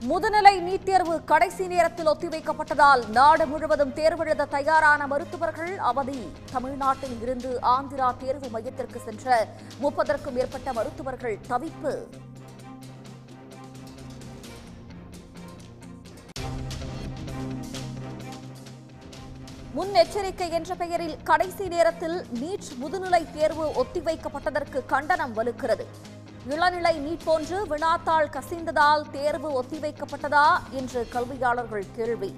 முதுநிலை நீட் தேர்வு கடைசி நேரத்தில் ஒத்திவைக்கப்பட்டதால் நாடு முழுவதும் தேர்வெழுத தயாரான மருத்துவர்கள் அவதி தமிழ்நாட்டில் இருந்து ஆந்திரா தேர்வு மையத்திற்கு சென்ற முப்பதற்கும் மேற்பட்ட மருத்துவர்கள் தவிப்பு முன்னெச்சரிக்கை என்ற பெயரில் கடைசி நேரத்தில் நீட் முதுநிலை தேர்வு ஒத்திவைக்கப்பட்டதற்கு கண்டனம் வலுக்கிறது இளநிலை நீட் போன்று வினாத்தாள் கசிந்ததால் தேர்வு ஒத்திவைக்கப்பட்டதா என்று கல்வியாளர்கள் கேள்வி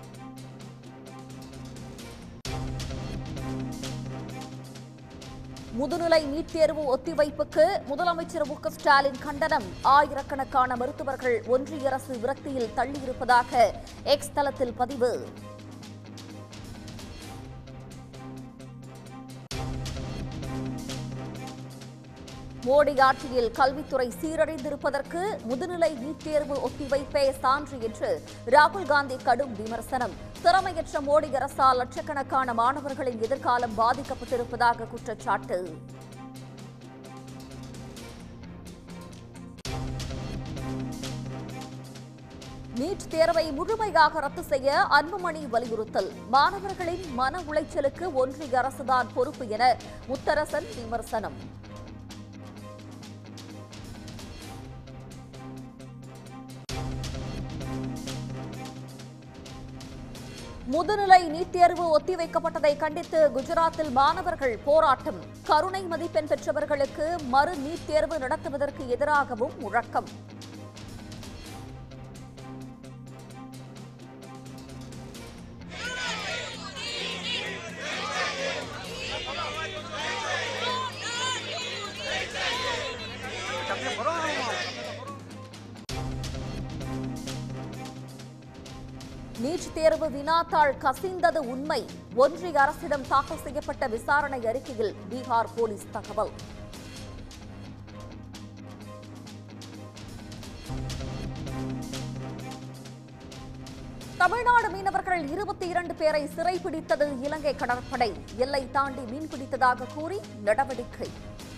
முதுநிலை நீட் தேர்வு ஒத்திவைப்புக்கு முதலமைச்சர் மு க ஸ்டாலின் கண்டனம் ஆயிரக்கணக்கான மருத்துவர்கள் ஒன்றிய அரசு விரக்தியில் தள்ளியிருப்பதாக எக்ஸ் தளத்தில் பதிவு மோடி ஆட்சியில் கல்வித்துறை சீரழிந்திருப்பதற்கு முதுநிலை நீட் தேர்வு ஒத்திவைப்பே சான்று என்று ராகுல் காந்தி கடும் விமர்சனம் திறமையற்ற மோடி அரசால் லட்சக்கணக்கான மாணவர்களின் எதிர்காலம் பாதிக்கப்பட்டிருப்பதாக குற்றச்சாட்டு நீட் தேர்வை முழுமையாக ரத்து செய்ய அன்புமணி வலியுறுத்தல் மாணவர்களின் மன உளைச்சலுக்கு ஒன்றிய அரசுதான் பொறுப்பு என முத்தரசன் விமர்சனம் முதுநிலை நீட் தேர்வு ஒத்திவைக்கப்பட்டதை கண்டித்து குஜராத்தில் மாணவர்கள் போராட்டம் கருணை மதிப்பெண் பெற்றவர்களுக்கு மறு நீட் தேர்வு நடத்துவதற்கு எதிராகவும் முழக்கம் நீட் தேர்வு வினாத்தாள் கசிந்தது உண்மை ஒன்றிய அரசிடம் தாக்கல் செய்யப்பட்ட விசாரணை அறிக்கையில் பீகார் போலீஸ் தகவல் தமிழ்நாடு மீனவர்கள் இருபத்தி இரண்டு பேரை சிறைபிடித்தது இலங்கை கடற்படை எல்லை தாண்டி மீன்பிடித்ததாக கூறி நடவடிக்கை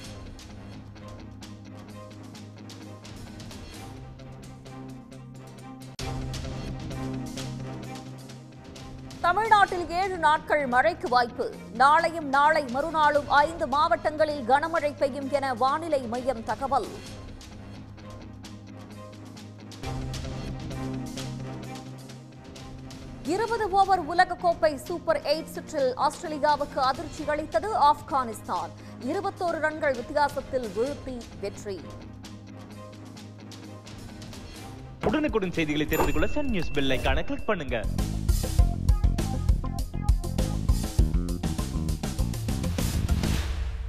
தமிழ்நாட்டில் ஏழு நாட்கள் மழைக்கு வாய்ப்பு நாளையும் நாளை மறுநாளும் ஐந்து மாவட்டங்களில் கனமழை பெய்யும் என வானிலை மையம் தகவல் இருபது ஓவர் உலகக்கோப்பை சூப்பர் எயிட் சுற்றில் ஆஸ்திரேலியாவுக்கு அதிர்ச்சி அளித்தது ஆப்கானிஸ்தான் இருபத்தோரு ரன்கள் வித்தியாசத்தில் வீழ்த்தி வெற்றி உடனுக்குடன் செய்திகளை தெரிந்து கொள்ள சன் நியூஸ் பெல் ஐகானை கிளிக் பண்ணுங்க